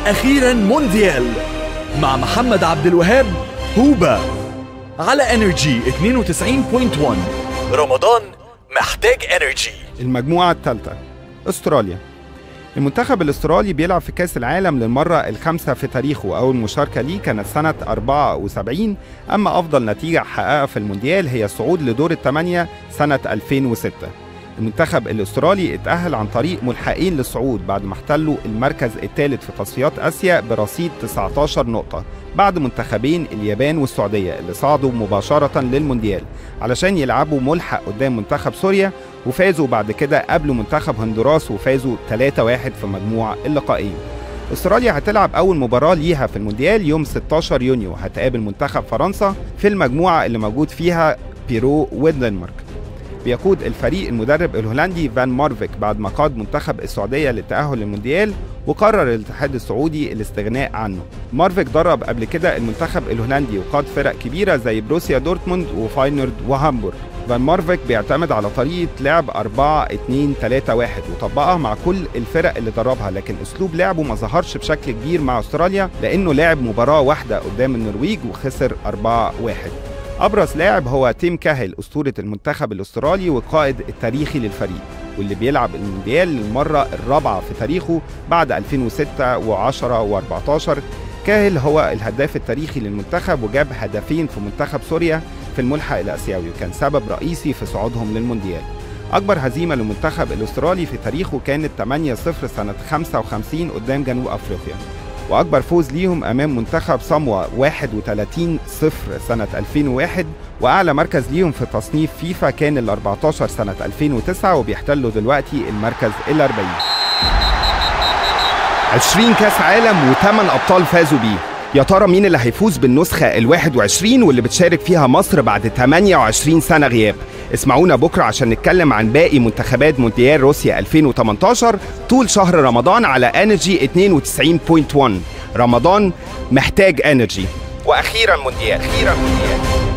واخيرا مونديال مع محمد عبد الوهاب هوبا على انرجي 92.1 رمضان محتاج انرجي المجموعة الثالثة استراليا المنتخب الاسترالي بيلعب في كأس العالم للمرة الخامسة في تاريخه أول مشاركة ليه كانت سنة 74 أما أفضل نتيجة حققها في المونديال هي الصعود لدور الثمانية سنة 2006 المنتخب الاسترالي اتأهل عن طريق ملحقين للصعود بعد ما احتلوا المركز الثالث في تصفيات آسيا برصيد 19 نقطة بعد منتخبين اليابان والسعودية اللي صعدوا مباشرة للمونديال علشان يلعبوا ملحق قدام منتخب سوريا وفازوا بعد كده قبلوا منتخب هندوراس وفازوا 3-1 في مجموع اللقاءين استراليا هتلعب اول مباراه ليها في المونديال يوم 16 يونيو هتقابل منتخب فرنسا في المجموعه اللي موجود فيها بيرو ودنمارك بيقود الفريق المدرب الهولندي فان مارفيك بعد ما قاد منتخب السعودية للتأهل للمونديال وقرر الاتحاد السعودي الاستغناء عنه مارفيك درب قبل كده المنتخب الهولندي وقاد فرق كبيرة زي بروسيا دورتموند وفاينورد وهامبورغ فان مارفيك بيعتمد على طريقة لعب 4 2 3 1 وطبقها مع كل الفرق اللي دربها لكن اسلوب لعبه ما ظهرش بشكل كبير مع استراليا لانه لعب مباراة واحدة قدام النرويج وخسر 4 1 ابرز لاعب هو تيم كاهل اسطوره المنتخب الاسترالي والقائد التاريخي للفريق واللي بيلعب المونديال للمره الرابعه في تاريخه بعد 2006 و10 و14 كاهل هو الهداف التاريخي للمنتخب وجاب هدفين في منتخب سوريا في الملحق الاسيوي وكان سبب رئيسي في صعودهم للمونديال أكبر هزيمة للمنتخب الأسترالي في تاريخه كانت 8-0 سنة 55 قدام جنوب أفريقيا واكبر فوز ليهم امام منتخب صموا 31 0 سنه 2001 واعلى مركز ليهم في تصنيف فيفا كان ال 14 سنه 2009 وبيحتلوا دلوقتي المركز ال 40 20 كاس عالم و8 ابطال فازوا بيه يا ترى مين اللي هيفوز بالنسخة ال 21 واللي بتشارك فيها مصر بعد 28 سنة غياب؟ اسمعونا بكرة عشان نتكلم عن باقي منتخبات مونديال روسيا 2018 طول شهر رمضان على انرجي 92.1 رمضان محتاج انرجي واخيرا مونديال اخيرا مونديال